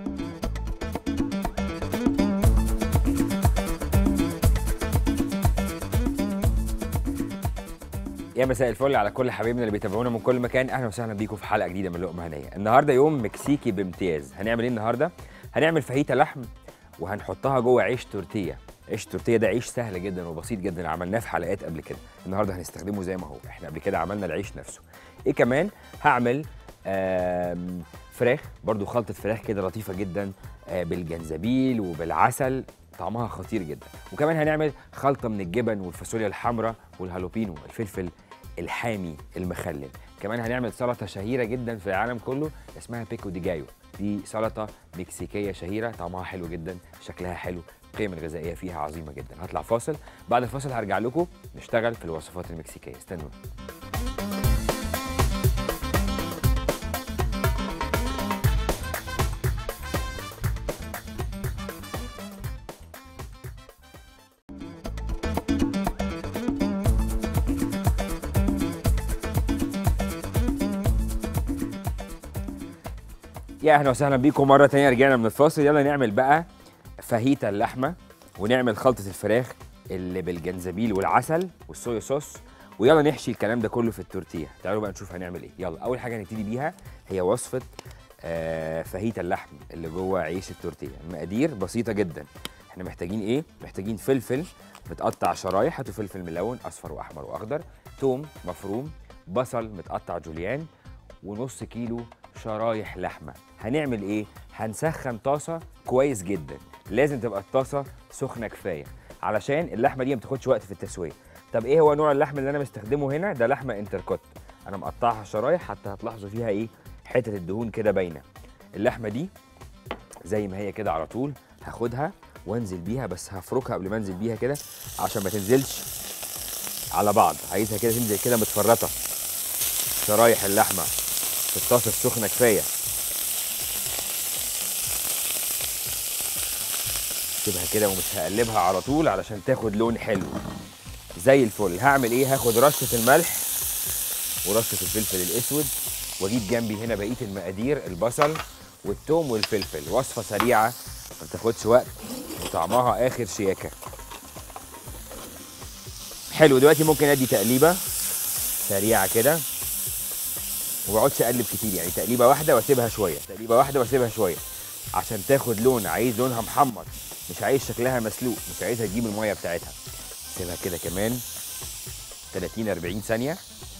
يا مساء الفل على كل حبايبنا اللي بيتابعونا من كل مكان اهلا وسهلا بيكم في حلقه جديده من لقمه هنيه النهارده يوم مكسيكي بامتياز هنعمل ايه النهارده هنعمل فاهيتا لحم وهنحطها جوه عيش تورتيه عيش تورتيه ده عيش سهل جدا وبسيط جدا عملناه في حلقات قبل كده النهارده هنستخدمه زي ما هو احنا قبل كده عملنا العيش نفسه ايه كمان هعمل آم، فراخ برضو خلطه فراخ كده لطيفه جدا آه، بالجنزبيل وبالعسل طعمها خطير جدا وكمان هنعمل خلطه من الجبن والفاصوليا الحمراء والهالوبينو الفلفل الحامي المخلل كمان هنعمل سلطه شهيره جدا في العالم كله اسمها بيكو دي جايو دي سلطه مكسيكيه شهيره طعمها حلو جدا شكلها حلو القيم الغذائيه فيها عظيمه جدا هطلع فاصل بعد الفاصل هرجع لكم نشتغل في الوصفات المكسيكيه استنوا يا اهلا وسهلا بيكم مره تانية رجعنا من الفاصل يلا نعمل بقى فاهيتا اللحمه ونعمل خلطه الفراخ اللي بالجنزبيل والعسل والصويا صوص ويلا نحشي الكلام ده كله في التورتيه تعالوا بقى نشوف هنعمل ايه يلا اول حاجه هنبتدي بيها هي وصفه آه فاهيتا اللحم اللي جوه عيش التورتيه المقادير بسيطه جدا احنا محتاجين ايه محتاجين فلفل متقطع شرايح هاتوا فلفل ملون اصفر واحمر واخضر توم مفروم بصل متقطع جوليان ونص كيلو شرايح لحمه هنعمل ايه هنسخن طاسه كويس جدا لازم تبقى الطاسه سخنه كفايه علشان اللحمه دي ما بتاخدش وقت في التسويه طب ايه هو نوع اللحم اللي انا مستخدمه هنا ده لحمه انتركوت انا مقطعها شرايح حتى هتلاحظوا فيها ايه حته الدهون كده باينه اللحمه دي زي ما هي كده على طول هاخدها وانزل بيها بس هفركها قبل ما انزل بيها كده عشان ما تنزلش على بعض عايزها كده تنزل كده متفرطه شرايح اللحمه في الطاسه السخنه كفايه سيبها كده ومش هقلبها على طول علشان تاخد لون حلو زي الفل هعمل ايه هاخد رشه الملح ورشه الفلفل الاسود واجيب جنبي هنا بقيه المقادير البصل والثوم والفلفل وصفه سريعه ما بتاخدش وقت وطعمها اخر شياكه حلو دلوقتي ممكن ادي تقليبه سريعه كده وما اقعدش اقلب كتير يعني تقليبه واحده واسيبها شويه تقليبه واحده واسيبها شويه عشان تاخد لون عايز لونها محمر مش عايز شكلها مسلوق مش عايزها تجيب الميه بتاعتها سيبها كده كمان 30 40 ثانيه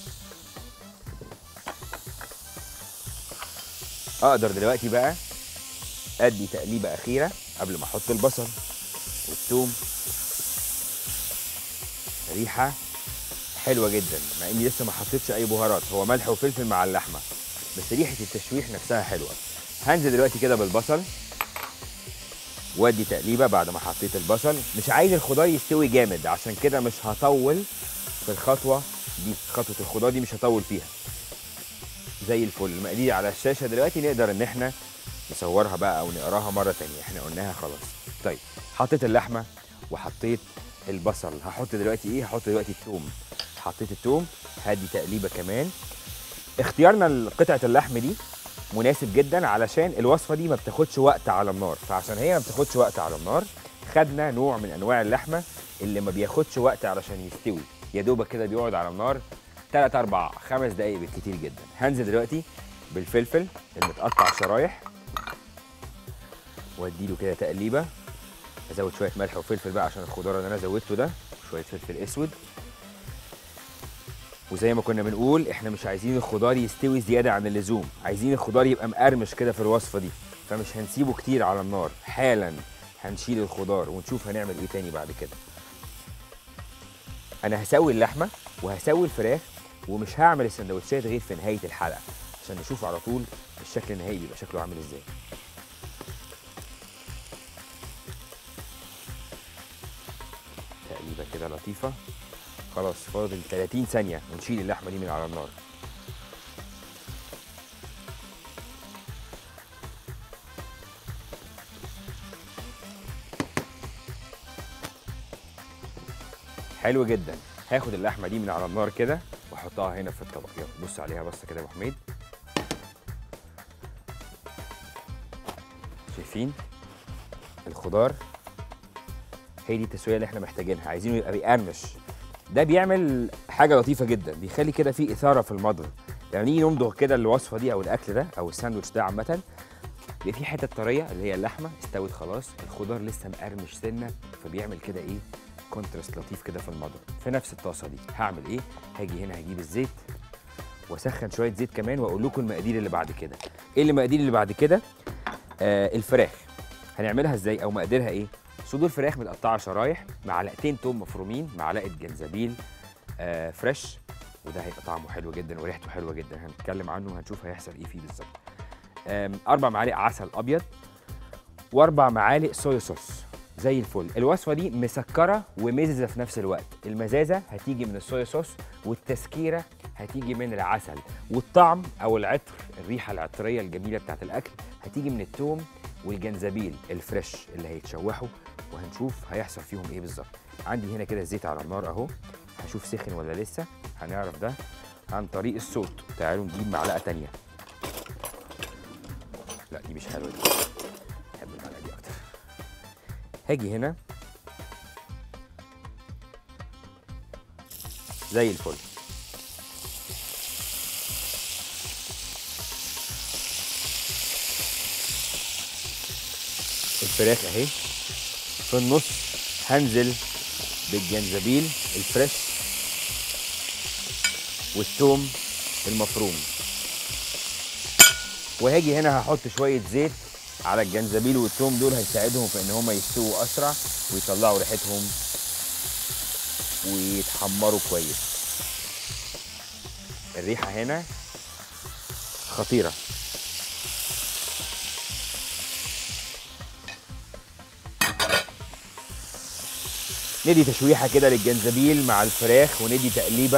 اقدر دلوقتي بقى ادي تقليبه اخيره قبل ما احط البصل والثوم ريحه حلوه جدا مع اني لسه ما حطيتش اي بهارات هو ملح وفلفل مع اللحمه بس ريحه التشويح نفسها حلوه هنزل دلوقتي كده بالبصل وادي تقليبه بعد ما حطيت البصل مش عايز الخضار يستوي جامد عشان كده مش هطول في الخطوه دي خطوه الخضار دي مش هطول فيها زي الفل المقادير على الشاشه دلوقتي نقدر ان احنا نصورها بقى او نقراها مره تانية احنا قلناها خلاص طيب حطيت اللحمه وحطيت البصل هحط دلوقتي ايه هحط دلوقتي الثوم حطيت الثوم هدي تقليبه كمان اختيارنا لقطعه اللحم دي مناسب جدا علشان الوصفه دي ما بتاخدش وقت على النار فعشان هي ما بتاخدش وقت على النار خدنا نوع من انواع اللحمه اللي ما بياخدش وقت علشان يستوي يا دوبك كده بيقعد على النار 3 4 5 دقايق بالكتير جدا هنزل دلوقتي بالفلفل المتقطع شرايح واديله كده تقليبه ازود شويه ملح وفلفل بقى عشان الخضار اللي انا زودته ده شويه فلفل اسود وزي ما كنا بنقول احنا مش عايزين الخضار يستوي زياده عن اللزوم عايزين الخضار يبقى مقرمش كده في الوصفه دي فمش هنسيبه كتير على النار حالا هنشيل الخضار ونشوف هنعمل ايه تاني بعد كده انا هسوي اللحمه وهسوي الفراخ ومش هعمل السندوتشات غير في نهايه الحلقه عشان نشوف على طول الشكل النهائي بيبقى شكله عامل ازاي تقليبه كده لطيفه خلاص فاضل 30 ثانيه ونشيل اللحمه دي من على النار حلو جدا هاخد اللحمه دي من على النار كده واحطها هنا في الطبق يلا بص عليها بصه كده يا ابو حميد شايفين الخضار هي دي التسويه اللي احنا محتاجينها عايزينه يبقى بيقرمش ده بيعمل حاجه لطيفه جدا بيخلي كده في اثاره في المضغ لما نيجي نمضغ كده الوصفه دي او الاكل ده او الساندوتش ده عامه بيبقى في حته طريه اللي هي اللحمه استوت خلاص الخضار لسه مقرمش سنه فبيعمل كده ايه كونتراست لطيف كده في المضغ في نفس الطاسه دي هعمل ايه هاجي هنا هجيب الزيت واسخن شويه زيت كمان واقول لكم المقادير اللي بعد كده ايه المقادير اللي بعد كده آه الفراخ هنعملها ازاي او مقاديرها ايه صدور فراخ متقطعه شرايح معلقتين توم مفرومين معلقه جنزبيل آه فريش وده هيبقى طعمه حلو جدا وريحته حلوه جدا هنتكلم عنه وهنشوف هيحصل ايه فيه بالظبط آم، اربع معالق عسل ابيض واربع معالق صويا صوص زي الفل الوصفه دي مسكره ومززه في نفس الوقت المزازه هتيجي من الصويا صوص والتسكيره هتيجي من العسل والطعم او العطر الريحه العطريه الجميله بتاعت الاكل هتيجي من التوم والجنزبيل الفريش اللي هيتشوحوا وهنشوف هيحصل فيهم ايه بالظبط عندي هنا كده الزيت على النار اهو هشوف سخن ولا لسه هنعرف ده عن طريق الصوت تعالوا نجيب معلقه تانية لا دي مش حلوه دي بحب المعلقه دي اكتر هاجي هنا زي الفل الفراخ اهي في النص هنزل بالجنزبيل الفريش والثوم المفروم وهاجي هنا هحط شويه زيت على الجنزبيل والثوم دول هيساعدهم في ان هم يستووا اسرع ويطلعوا ريحتهم ويتحمروا كويس الريحه هنا خطيره ندي تشويحه كده للجنزبيل مع الفراخ وندي تقليبه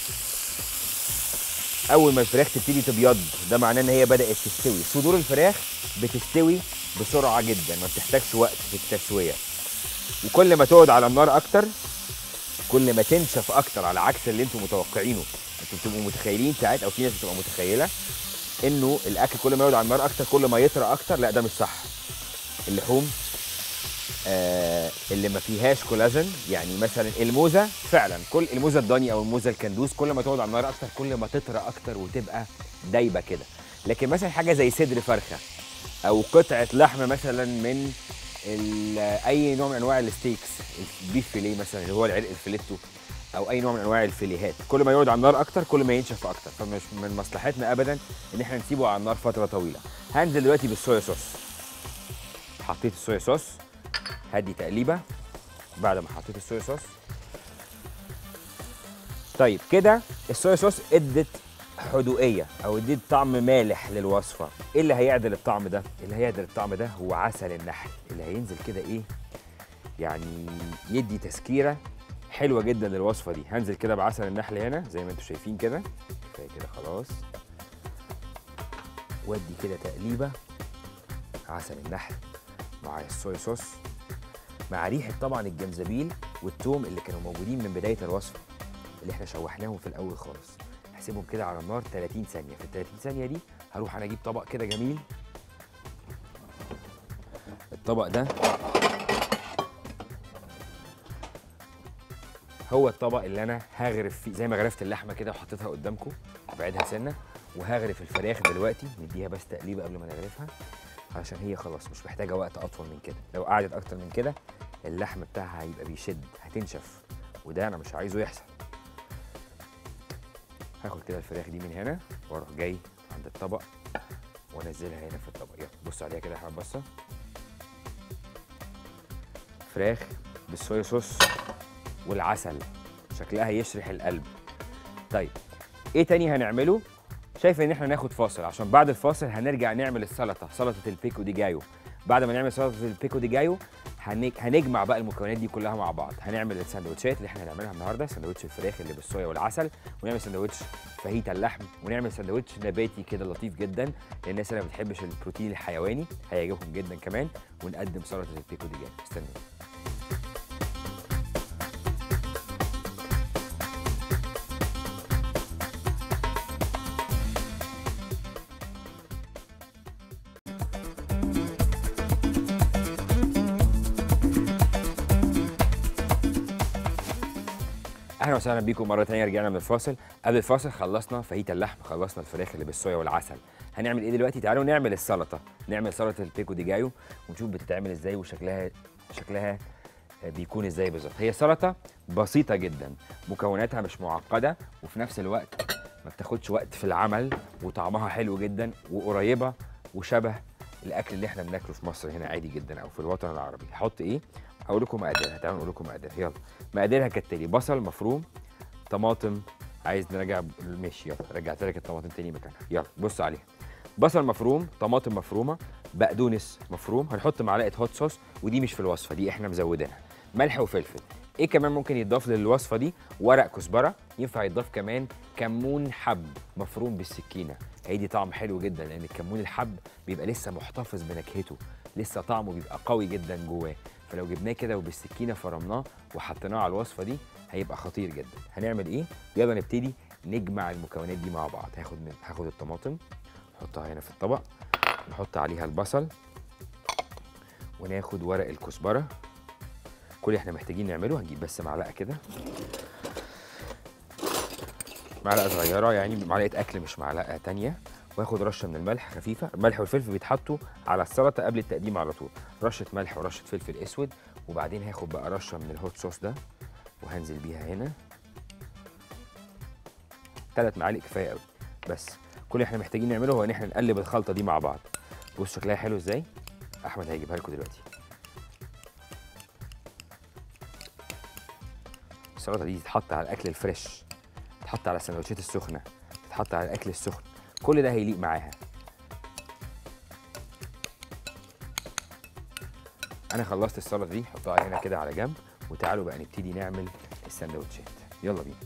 اول ما الفراخ تبتدي تبيض ده معناه ان هي بدات تستوي صدور الفراخ بتستوي بسرعه جدا ما بتحتاجش وقت في التسويه وكل ما تقعد على النار اكتر كل ما تنشف اكتر على عكس اللي انتم متوقعينه انتم بتبقوا متخيلين ساعات او في ناس بتبقى متخيله انه الاكل كل ما يقعد على النار اكتر كل ما يطرى اكتر لا ده مش صح اللحوم آه اللي ما فيهاش كولاجين يعني مثلا الموزه فعلا كل الموزه الضاني او الموزه الكندوز كل ما تقعد على النار اكتر كل ما تطرى اكتر وتبقى دايبه كده لكن مثلا حاجه زي صدر فرخه او قطعه لحمه مثلا من ال- اي نوع من انواع الستيكس البيف فيليه مثلا اللي هو العرق الفيليتو او اي نوع من انواع الفيليهات كل ما يقعد على النار اكتر كل ما ينشف اكتر فمش من مصلحتنا ابدا ان احنا نسيبه على النار فتره طويله هنزل دلوقتي بالصويا صوص حطيت الصويا صوص هدي تقليبه بعد ما حطيت الصويا صوص طيب كده الصويا صوص ادت حدوقيه او ادت طعم مالح للوصفه ايه اللي هيعدل الطعم ده اللي هيعدل الطعم ده هو عسل النحل اللي هينزل كده ايه يعني يدي تسكيره حلوه جدا للوصفه دي هنزل كده بعسل النحل هنا زي ما انتم شايفين كده كفايه كده خلاص وادي كده تقليبه عسل النحل مع الصويا صوص مع ريحه طبعا الجنزبيل والثوم اللي كانوا موجودين من بدايه الوصفه اللي احنا شوحناهم في الاول خالص هسيبهم كده على النار 30 ثانيه في ال 30 ثانيه دي هروح انا اجيب طبق كده جميل الطبق ده هو الطبق اللي انا هغرف فيه زي ما غرفت اللحمه كده وحطيتها قدامكم ابعدها سنه وهغرف الفراخ دلوقتي نديها بس تقليبه قبل ما نغرفها علشان هي خلاص مش محتاجه وقت اطول من كده لو قعدت اكتر من كده اللحم بتاعها هيبقى بيشد هتنشف وده انا مش عايزه يحصل هاخد كده الفراخ دي من هنا واروح جاي عند الطبق وانزلها هنا في الطبق يلا بص عليها كده يا حبيب بصه فراخ بالصويا صوص والعسل شكلها يشرح القلب طيب ايه تاني هنعمله شايف ان احنا ناخد فاصل عشان بعد الفاصل هنرجع نعمل السلطه سلطه البيكو دي جايو بعد ما نعمل سلطه البيكو دي جايو هنج- هنجمع بقى المكونات دي كلها مع بعض هنعمل السندوتشات اللي احنا هنعملها النهارده سندوتش الفراخ اللي بالصويا والعسل ونعمل سندوتش فاهيتا اللحم ونعمل سندوتش نباتي كده لطيف جدا للناس اللي ما بتحبش البروتين الحيواني هيعجبهم جدا كمان ونقدم سلطه البيكو دي جايو استنوا اهلا وسهلا بيكم مره تانية رجعنا من الفاصل قبل الفاصل خلصنا فاهيتا اللحم خلصنا الفراخ اللي بالصويا والعسل هنعمل ايه دلوقتي تعالوا نعمل السلطه نعمل سلطه البيكو دي جايو ونشوف بتتعمل ازاي وشكلها شكلها بيكون ازاي بالظبط هي سلطه بسيطه جدا مكوناتها مش معقده وفي نفس الوقت ما بتاخدش وقت في العمل وطعمها حلو جدا وقريبه وشبه الاكل اللي احنا بناكله في مصر هنا عادي جدا او في الوطن العربي هحط ايه اقول لكم مقاديرها تعالوا نقول لكم مقاديرها يلا مقاديرها كالتالي بصل مفروم طماطم عايز نرجع ماشي يلا رجعت لك الطماطم تاني مكانها يلا بص عليها بصل مفروم طماطم مفرومه بقدونس مفروم هنحط معلقه هوت صوص ودي مش في الوصفه دي احنا مزودينها ملح وفلفل ايه كمان ممكن يتضاف للوصفه دي ورق كزبره ينفع يتضاف كمان كمون حب مفروم بالسكينه هيدي طعم حلو جدا لان الكمون الحب بيبقى لسه محتفظ بنكهته لسه طعمه بيبقى قوي جدا جواه فلو جبناه كده وبالسكينه فرمناه وحطيناه على الوصفه دي هيبقى خطير جدا هنعمل ايه يلا نبتدي نجمع المكونات دي مع بعض هاخد من هاخد الطماطم نحطها هنا في الطبق نحط عليها البصل وناخد ورق الكزبره كل اللي احنا محتاجين نعمله هنجيب بس معلقه كده معلقه صغيره يعني معلقه اكل مش معلقه تانية واخد رشه من الملح خفيفه الملح والفلفل بيتحطوا على السلطه قبل التقديم على طول رشه ملح ورشه فلفل اسود وبعدين هاخد بقى رشه من الهوت صوص ده وهنزل بيها هنا ثلاث معالق كفايه قوي بس كل اللي احنا محتاجين نعمله هو ان احنا نقلب الخلطه دي مع بعض بص شكلها حلو ازاي احمد هيجيبها لكم دلوقتي السلطه دي تتحط على الاكل الفريش تتحط على السندوتشات السخنه تتحط على الاكل السخن كل ده هيليق معاها انا خلصت السلطه دي حطها هنا كده على جنب وتعالوا بقى نبتدي نعمل السندوتشات يلا بينا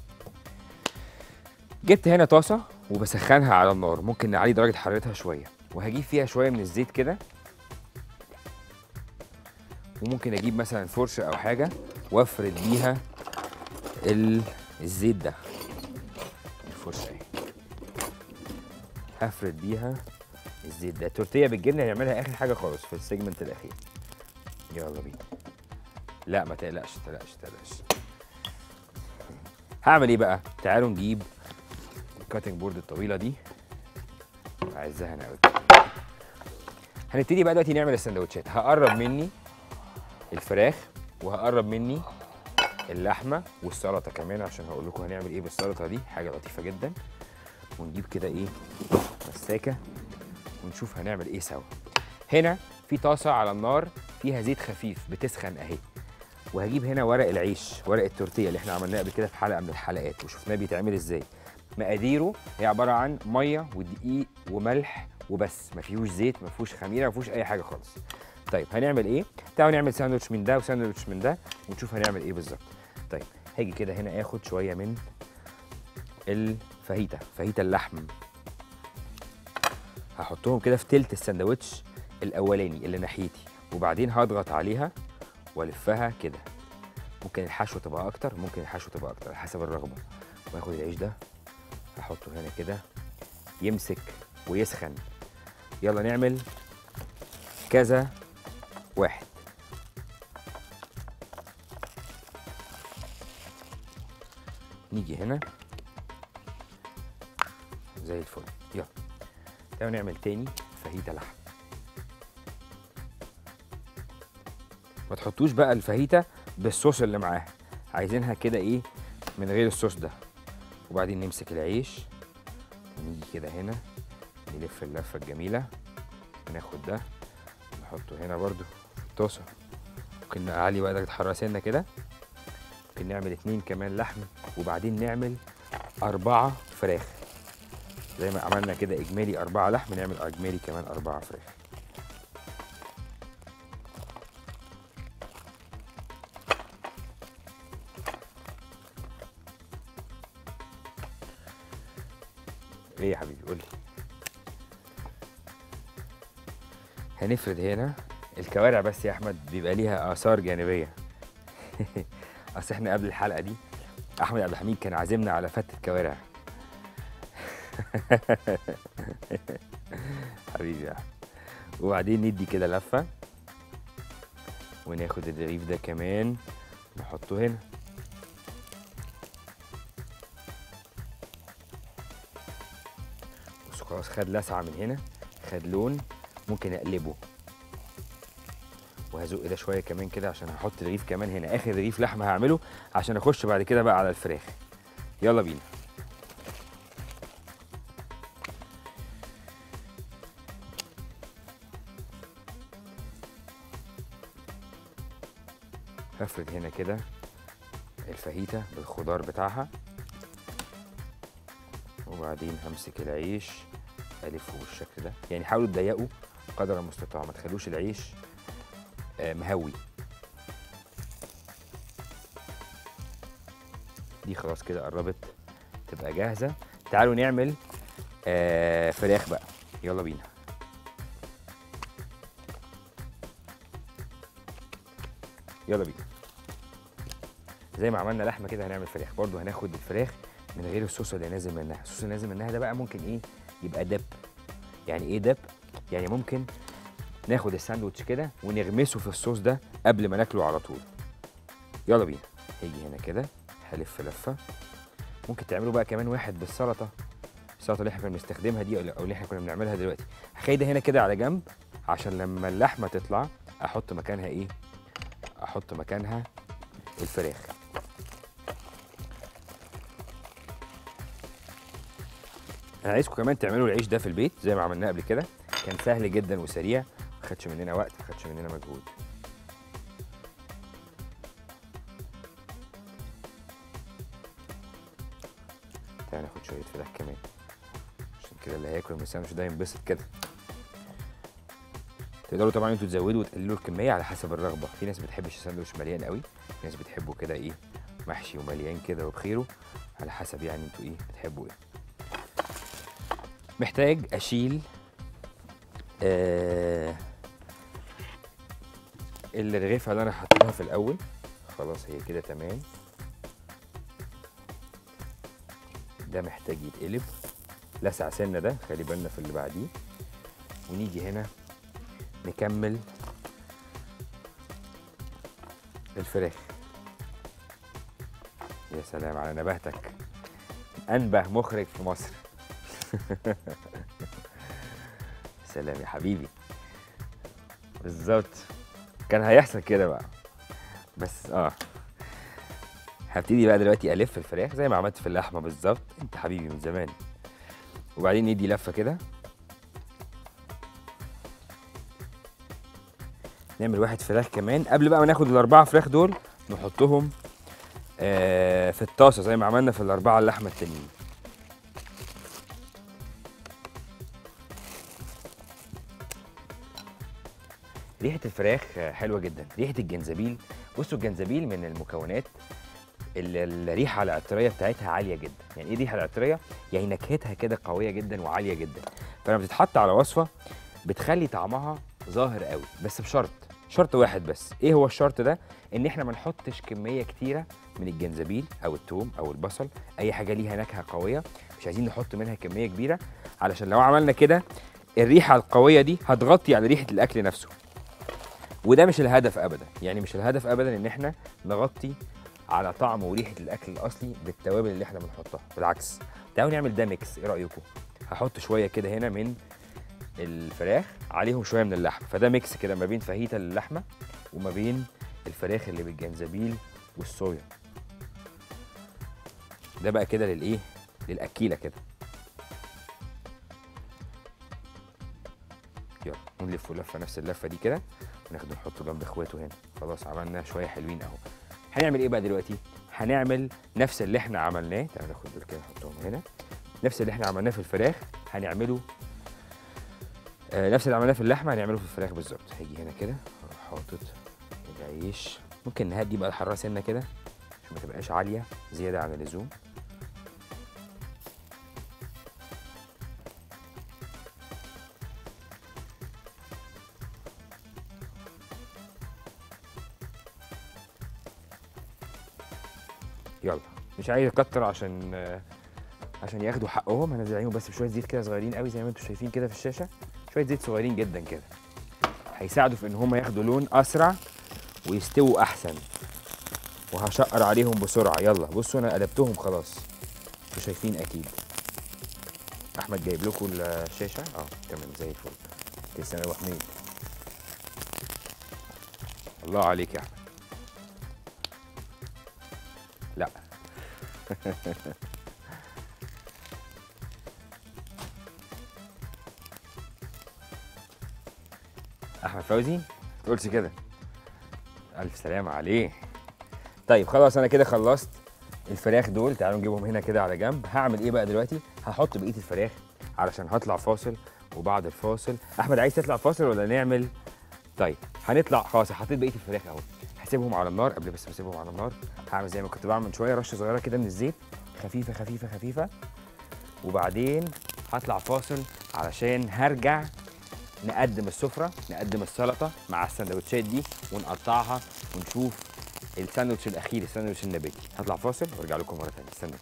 جبت هنا طاسه وبسخنها على النار ممكن نعلي درجه حرارتها شويه وهجيب فيها شويه من الزيت كده وممكن اجيب مثلا فرشه او حاجه وافرد بيها ال- الزيت ده الفرشه اهي هفرد بيها الزيت ده تورتيه بالجبنه هنعملها اخر حاجه خالص في السيجمنت الاخير يلا بينا لا ما تقلقش تقلقش تقلقش هعمل ايه بقى تعالوا نجيب الكاتنج بورد الطويله دي عايزاها انا قوي هنبتدي بقى دلوقتي نعمل السندوتشات هقرب مني الفراخ وهقرب مني اللحمه والسلطه كمان عشان هقول لكم هنعمل ايه بالسلطه دي حاجه لطيفه جدا ونجيب كده ايه مساكه ونشوف هنعمل ايه سوا هنا في طاسه على النار فيها زيت خفيف بتسخن اهي وهجيب هنا ورق العيش ورق التورتيه اللي احنا عملناه قبل كده في حلقه من الحلقات وشفناه بيتعمل ازاي مقاديره هي عباره عن ميه ودقيق وملح وبس ما فيهوش زيت ما فيهوش خميره ما فيهوش اي حاجه خالص طيب هنعمل ايه تعالوا نعمل ساندوتش من ده وساندوتش من ده ونشوف هنعمل ايه بالظبط طيب هاجي كده هنا اخد شويه من الفاهيتا فاهيتا اللحم هحطهم كده في تلت الساندوتش الاولاني اللي ناحيتي وبعدين هضغط عليها والفها كده ممكن الحشو تبقى اكتر ممكن الحشو تبقى اكتر على حسب الرغبه واخد العيش ده احطه هنا كده يمسك ويسخن يلا نعمل كذا واحد نيجي هنا زي الفل يلا تعالوا نعمل تاني فاهيتا لحم ما تحطوش بقى الفاهيتا بالصوص اللي معاها عايزينها كده ايه من غير الصوص ده وبعدين نمسك العيش ونيجي كده هنا نلف اللفه الجميله وناخد ده نحطه هنا برده في الطاسه ممكن نعلي بقى درجه حراره سنه كده ممكن نعمل اتنين كمان لحم وبعدين نعمل أربعة فراخ زي ما عملنا كده إجمالي أربعة لحم نعمل إجمالي كمان أربعة فراخ ايه يا حبيبي قولي هنفرد هنا الكوارع بس يا احمد بيبقى ليها اثار جانبيه اصل احنا قبل الحلقه دي احمد عبد الحميد كان عازمنا على فتة كوارع حبيبي يا احمد وبعدين ندي كده لفه وناخد الرغيف ده كمان نحطه هنا خلاص خد لسعه من هنا خد لون ممكن اقلبه وهزق ده شويه كمان كده عشان هحط رغيف كمان هنا اخر رغيف لحمه هعمله عشان اخش بعد كده بقى على الفراخ يلا بينا هفرد هنا كده الفاهيتا بالخضار بتاعها وبعدين همسك العيش الفه بالشكل ده يعني حاولوا تضيقوا قدر المستطاع ما تخلوش العيش آه، مهوي دي خلاص كده قربت تبقى جاهزه تعالوا نعمل آه فراخ بقى يلا بينا يلا بينا زي ما عملنا لحمه كده هنعمل فراخ برضو هناخد الفراخ من غير الصوص اللي نازل منها الصوص اللي نازل منها ده بقى ممكن ايه يبقى دب يعني ايه دب يعني ممكن ناخد الساندوتش كده ونغمسه في الصوص ده قبل ما ناكله على طول يلا بينا هيجي هنا كده هلف لفه ممكن تعملوا بقى كمان واحد بالسلطه السلطه اللي احنا كنا بنستخدمها دي او اللي احنا كنا بنعملها دلوقتي هخلي ده هنا كده على جنب عشان لما اللحمه تطلع احط مكانها ايه احط مكانها الفراخ انا عايزكم كمان تعملوا العيش ده في البيت زي ما عملناه قبل كده كان سهل جدا وسريع ما خدش مننا وقت ما خدش مننا مجهود تعالى ناخد شويه فراخ كمان عشان كده اللي هياكل من الساندوتش ده ينبسط كده تقدروا طبعا انتوا تزودوا وتقللوا الكميه على حسب الرغبه في ناس بتحبش الساندوتش مليان قوي في ناس بتحبه كده ايه محشي ومليان كده وبخيره على حسب يعني انتوا ايه بتحبوا ايه محتاج اشيل آه الرغيفه اللي انا حطيتها في الاول خلاص هي كده تمام ده محتاج يتقلب لسع سنه ده خلي بالنا في اللي بعديه ونيجي هنا نكمل الفراخ يا سلام على نباتك انبه مخرج في مصر سلام يا حبيبي بالظبط كان هيحصل كده بقى بس اه هبتدي بقى دلوقتي الف الفراخ زي ما عملت في اللحمه بالظبط انت حبيبي من زمان وبعدين ندي لفه كده نعمل واحد فراخ كمان قبل بقى ما ناخد الاربعه فراخ دول نحطهم آه في الطاسه زي ما عملنا في الاربعه اللحمه التانيين ريحه الفراخ حلوه جدا ريحه الجنزبيل بصوا الجنزبيل من المكونات اللي الريحه العطريه بتاعتها عاليه جدا يعني ايه الريحه العطريه يعني نكهتها كده قويه جدا وعاليه جدا فلما بتتحط على وصفه بتخلي طعمها ظاهر قوي بس بشرط شرط واحد بس ايه هو الشرط ده ان احنا ما نحطش كميه كتيره من الجنزبيل او الثوم او البصل اي حاجه ليها نكهه قويه مش عايزين نحط منها كميه كبيره علشان لو عملنا كده الريحه القويه دي هتغطي على ريحه الاكل نفسه وده مش الهدف ابدا يعني مش الهدف ابدا ان احنا نغطي على طعم وريحه الاكل الاصلي بالتوابل اللي احنا بنحطها بالعكس تعالوا نعمل ده ميكس ايه رايكم هحط شويه كده هنا من الفراخ عليهم شويه من اللحم فده ميكس كده ما بين فاهيتا اللحمه وما بين الفراخ اللي بالجنزبيل والصويا ده بقى كده للايه للاكيله كده يلا نلف لفه نفس اللفه دي كده وناخده نحطه جنب اخواته هنا خلاص عملنا شويه حلوين اهو هنعمل ايه بقى دلوقتي هنعمل نفس اللي احنا عملناه تعالى ناخد دول كده نحطهم هنا نفس اللي احنا عملناه في الفراخ هنعمله آه نفس اللي عملناه في اللحمه هنعمله في الفراخ بالظبط هيجي هنا كده اروح حاطط العيش ممكن نهدي بقى الحراره سنه كده عشان ما تبقاش عاليه زياده عن اللزوم يلا مش عايز اكتر عشان آه، عشان ياخدوا حقهم هنزل عليهم بس بشويه زيت كده صغيرين قوي زي ما انتم شايفين كده في الشاشه شويه زيت صغيرين جدا كده هيساعدوا في ان هم ياخدوا لون اسرع ويستووا احسن وهشقر عليهم بسرعه يلا بصوا انا قلبتهم خلاص انتوا شايفين اكيد احمد جايب لكم الشاشه اه تمام زي الفل تسلم يا ابو حميد الله عليك يا احمد لا احمد فوزي ما تقولش كده الف سلامه عليه طيب خلاص انا كده خلصت الفراخ دول تعالوا نجيبهم هنا كده على جنب هعمل ايه بقى دلوقتي هحط بقيه الفراخ علشان هطلع فاصل وبعد الفاصل احمد عايز تطلع فاصل ولا نعمل طيب هنطلع خلاص حطيت بقيه الفراخ اهو هسيبهم على النار قبل بس ما اسيبهم على النار هعمل زي ما كنت بعمل من شويه رشه صغيره كده من الزيت خفيفه خفيفه خفيفه وبعدين هطلع فاصل علشان هرجع نقدم السفره نقدم السلطه مع السندوتشات دي ونقطعها ونشوف الساندوتش الاخير الساندوتش النباتي هطلع فاصل وارجع لكم مره ثانيه استنوا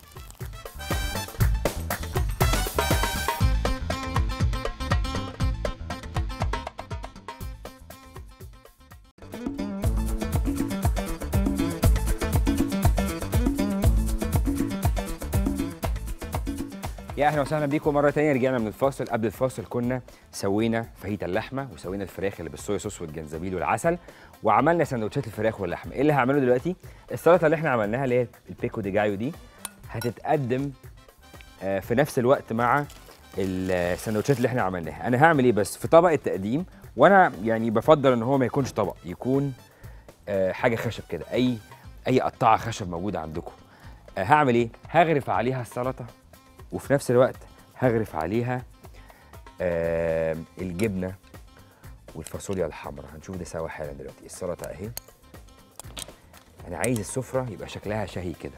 يا اهلا وسهلا بيكم مره تانية رجعنا من الفاصل قبل الفاصل كنا سوينا فاهيتا اللحمه وسوينا الفراخ اللي بالصويا صوص والجنزبيل والعسل وعملنا سندوتشات الفراخ واللحمه ايه اللي هعمله دلوقتي السلطه اللي احنا عملناها اللي هي البيكو دي جايو دي هتتقدم آه، في نفس الوقت مع السندوتشات اللي احنا عملناها انا هعمل ايه بس في طبق التقديم وانا يعني بفضل ان هو ما يكونش طبق يكون آه، حاجه خشب كده اي اي قطعه خشب موجوده عندكم آه، هعمل ايه هغرف عليها السلطه وفي نفس الوقت هغرف عليها آه الجبنه والفاصوليا الحمراء هنشوف ده سوا حالا دلوقتي السلطه اهي انا عايز السفره يبقى شكلها شهي كده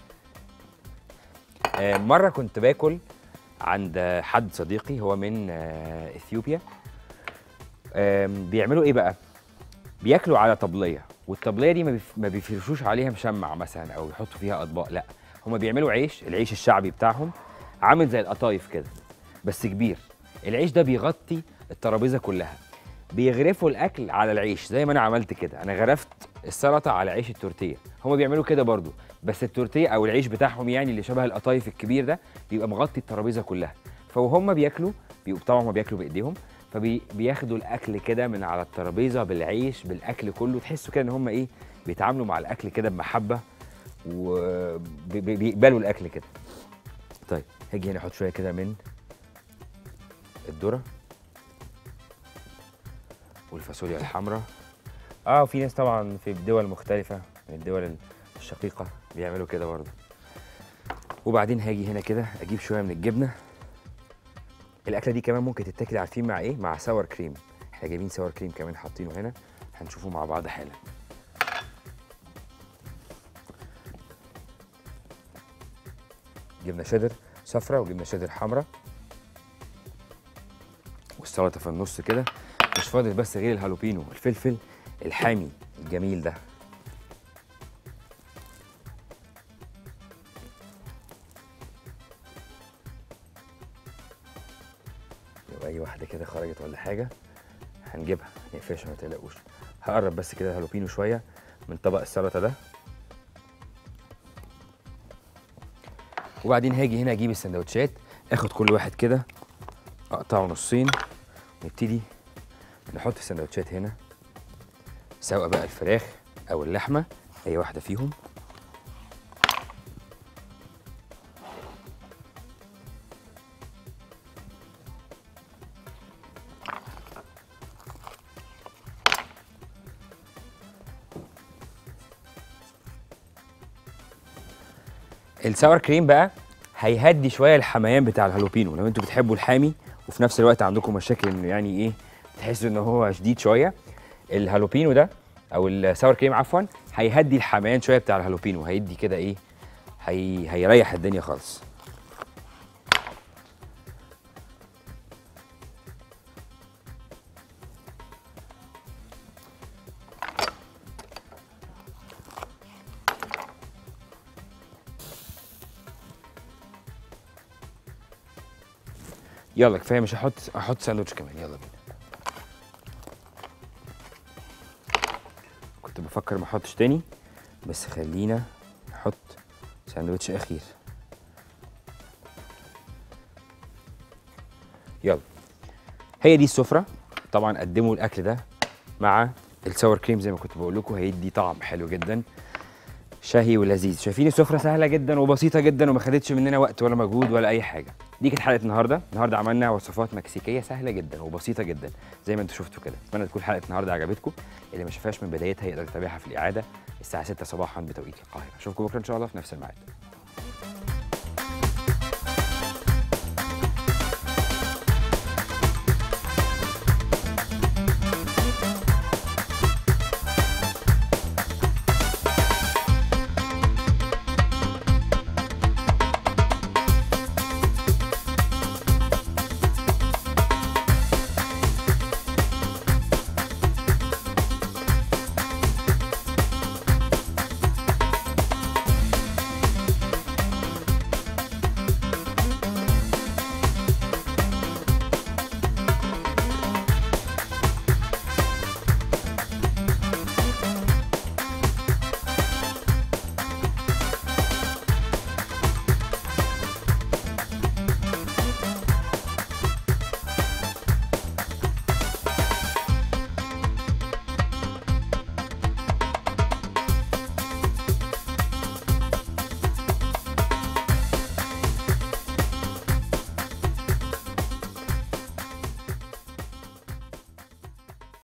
آه مره كنت باكل عند حد صديقي هو من آه اثيوبيا آم، بيعملوا ايه بقى بياكلوا على طبليه والطبليه دي ما بيف- ما بيفرشوش عليها مشمع مثلا او يحطوا فيها اطباق لا هما بيعملوا عيش العيش الشعبي بتاعهم عامل زي القطايف كده بس كبير العيش ده بيغطي الترابيزه كلها بيغرفوا الاكل على العيش زي ما انا عملت كده انا غرفت السلطه على عيش التورتيه هما بيعملوا كده برضو بس التورتيه او العيش بتاعهم يعني اللي شبه القطايف الكبير ده بيبقى مغطي الترابيزه كلها فوهم بياكلوا بيبقوا طبعا هما بياكلوا بايديهم فبياخدوا الاكل كده من على الترابيزه بالعيش بالاكل كله تحسوا كده ان هم ايه بيتعاملوا مع الاكل كده بمحبه وبيقبلوا الاكل كده طيب هاجي هنا احط شويه كده من الذره والفاصوليا الحمراء اه وفي ناس طبعا في دول مختلفه من الدول الشقيقه بيعملوا كده برضه وبعدين هاجي هنا كده اجيب شويه من الجبنه الاكله دي كمان ممكن تتاكل عارفين مع ايه مع ساور كريم احنا جايبين ساور كريم كمان حاطينه هنا هنشوفه مع بعض حالا جبنه شيدر صفرا وجبنه شيدر حمراء والسلطه في النص كده مش فاضل بس غير الهالوبينو الفلفل الحامي الجميل ده لو اي واحده كده خرجت ولا حاجه هنجيبها نقفشها ما تقلقوش هقرب بس كده الهالوبينو شويه من طبق السلطه ده وبعدين هاجي هنا اجيب السندوتشات اخد كل واحد كده اقطعه نصين نبتدي نحط السندوتشات هنا سواء بقى الفراخ او اللحمه اي واحده فيهم الساور كريم بقى هيهدي شويه الحميان بتاع الهالوبينو لو انتوا بتحبوا الحامي وفي نفس الوقت عندكم مشاكل انه يعني ايه تحسوا ان هو شديد شويه الهالوبينو ده او الساور كريم عفوا هيهدي الحميان شويه بتاع الهالوبينو هيدي كده ايه هي... هيريح الدنيا خالص يلا كفايه مش هحط احط ساندوتش كمان يلا بينا كنت بفكر ما احطش تاني بس خلينا نحط ساندوتش اخير يلا هي دي السفره طبعا قدموا الاكل ده مع الساور كريم زي ما كنت بقول لكم هيدي طعم حلو جدا شهي ولذيذ شايفين السفره سهله جدا وبسيطه جدا وما خدتش مننا وقت ولا مجهود ولا اي حاجه دي كانت حلقه النهارده النهارده عملنا وصفات مكسيكيه سهله جدا وبسيطه جدا زي ما انتم شفتوا كده اتمنى تكون حلقه النهارده عجبتكم اللي ما شافهاش من بدايتها يقدر يتابعها في الاعاده الساعه 6 صباحا بتوقيت القاهره اشوفكم بكره ان شاء الله في نفس الميعاد